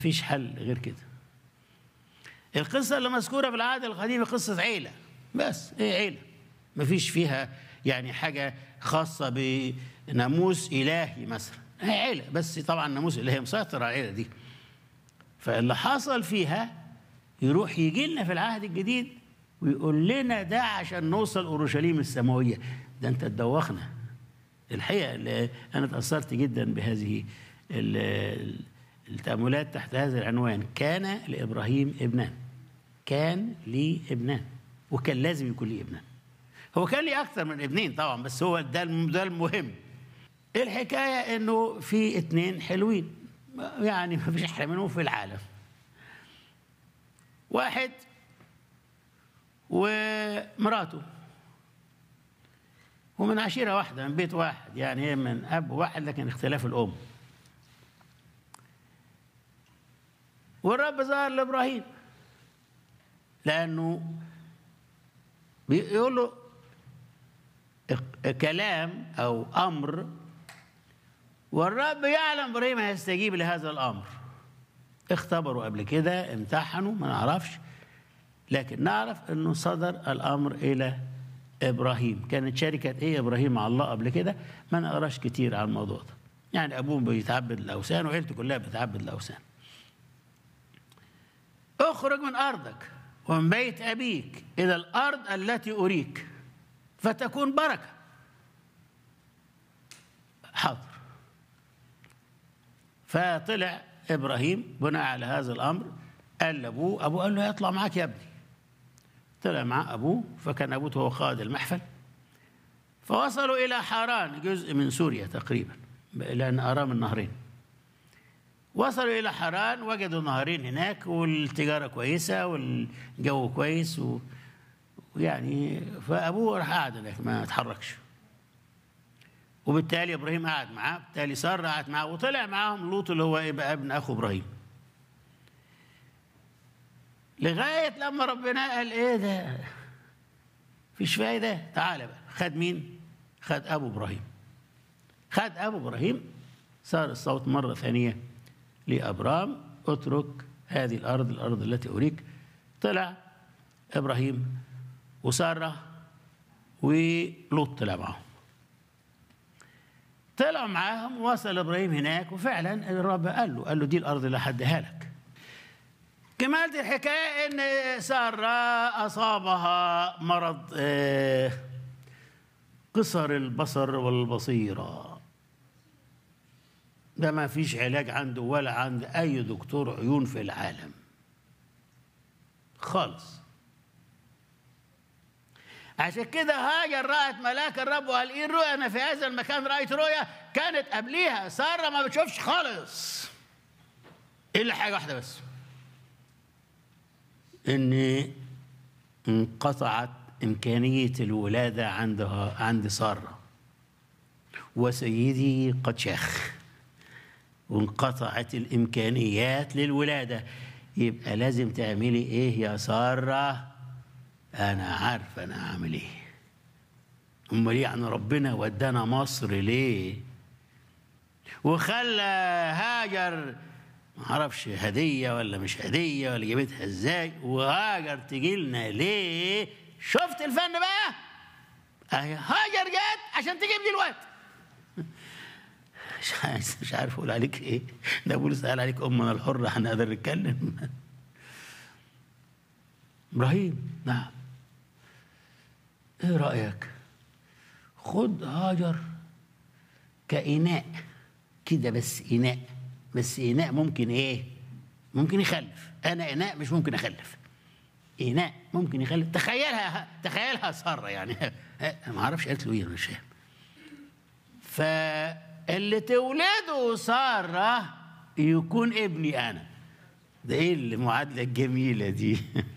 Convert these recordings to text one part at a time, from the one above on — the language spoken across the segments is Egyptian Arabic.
فيش حل غير كده القصة اللي مذكورة في العهد القديم قصة عيلة بس ايه عيلة مفيش فيها يعني حاجة خاصة بناموس إلهي مثلا هي عيلة بس طبعا ناموس إلهي مسيطر على العيلة دي فاللي حصل فيها يروح يجي لنا في العهد الجديد ويقول لنا ده عشان نوصل أورشليم السماوية ده أنت تدوخنا الحقيقة اللي أنا تأثرت جدا بهذه التأملات تحت هذا العنوان كان لإبراهيم ابنان كان لي ابنان وكان لازم يكون لي ابنان هو كان لي أكثر من ابنين طبعا بس هو ده ده المهم الحكاية إنه في اتنين حلوين يعني ما فيش أحلى منهم في العالم واحد ومراته ومن عشيرة واحدة من بيت واحد يعني هي من أب واحد لكن اختلاف الأم والرب ظهر لإبراهيم لأنه بيقول له كلام أو أمر والرب يعلم إبراهيم هيستجيب لهذا الأمر اختبروا قبل كده امتحنوا ما نعرفش لكن نعرف انه صدر الامر الى ابراهيم كانت شركه ايه ابراهيم مع الله قبل كده ما نقراش كتير عن الموضوع ده يعني ابوه بيتعبد الاوثان وعيلته كلها بتعبد الاوثان اخرج من ارضك ومن بيت ابيك الى الارض التي اريك فتكون بركه حاضر فطلع ابراهيم بناء على هذا الامر قال لابوه ابوه قال له يطلع معاك يا ابني طلع مع ابوه فكان ابوه هو قائد المحفل فوصلوا الى حاران جزء من سوريا تقريبا لان ارام النهرين وصلوا الى حاران وجدوا نهرين هناك والتجاره كويسه والجو كويس و... ويعني فابوه راح قعد هناك ما اتحركش وبالتالي ابراهيم قعد معاه بالتالي ساره قعد معاه وطلع معاهم لوط اللي هو يبقى ابن اخو ابراهيم لغايه لما ربنا قال ايه ده فيش فايده تعالى بقى خد مين خد ابو ابراهيم خد ابو ابراهيم صار الصوت مره ثانيه لابرام اترك هذه الارض الارض التي اريك طلع ابراهيم وساره ولوط طلع معاهم طلعوا معاهم وصل ابراهيم هناك وفعلا الرب قال له قال له دي الارض اللي هديها لك كمالة الحكاية إن سارة أصابها مرض قصر البصر والبصيرة ده ما فيش علاج عنده ولا عند أي دكتور عيون في العالم خالص عشان كده هاجر رأت ملاك الرب وقال إيه الرؤيا أنا في هذا المكان رأيت رؤيا كانت قبليها سارة ما بتشوفش خالص إلا حاجة واحدة بس ان انقطعت امكانيه الولاده عندها عند ساره وسيدي قد شاخ وانقطعت الامكانيات للولاده يبقى لازم تعملي ايه يا ساره انا عارف انا اعمل ايه امال يعني ربنا ودانا مصر ليه وخلى هاجر ما اعرفش هديه ولا مش هديه ولا جابتها ازاي وهاجر تجي لنا ليه شفت الفن بقى اهي هاجر جت عشان تجيب لي الوقت مش عارف مش عارف اقول عليك ايه ده بولس قال عليك امنا الحره هنقدر نتكلم ابراهيم نعم ايه رايك خد هاجر كإناء كده بس إناء بس إناء ممكن إيه؟ ممكن يخلف أنا إناء مش ممكن أخلف إناء ممكن يخلف تخيلها تخيلها سارة يعني ما أعرفش قالت له إيه مش فاهم فاللي تولده سارة يكون ابني أنا ده إيه المعادلة الجميلة دي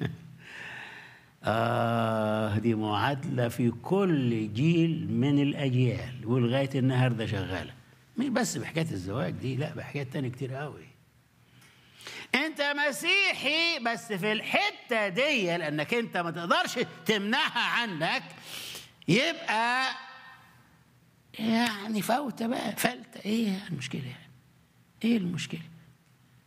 آه دي معادلة في كل جيل من الأجيال ولغاية النهاردة شغالة مش بس بحكايه الزواج دي لا بحكايات تانية كتير قوي انت مسيحي بس في الحته دي لانك انت ما تقدرش تمنعها عنك يبقى يعني فوته بقى فلته ايه المشكله يعني ايه المشكله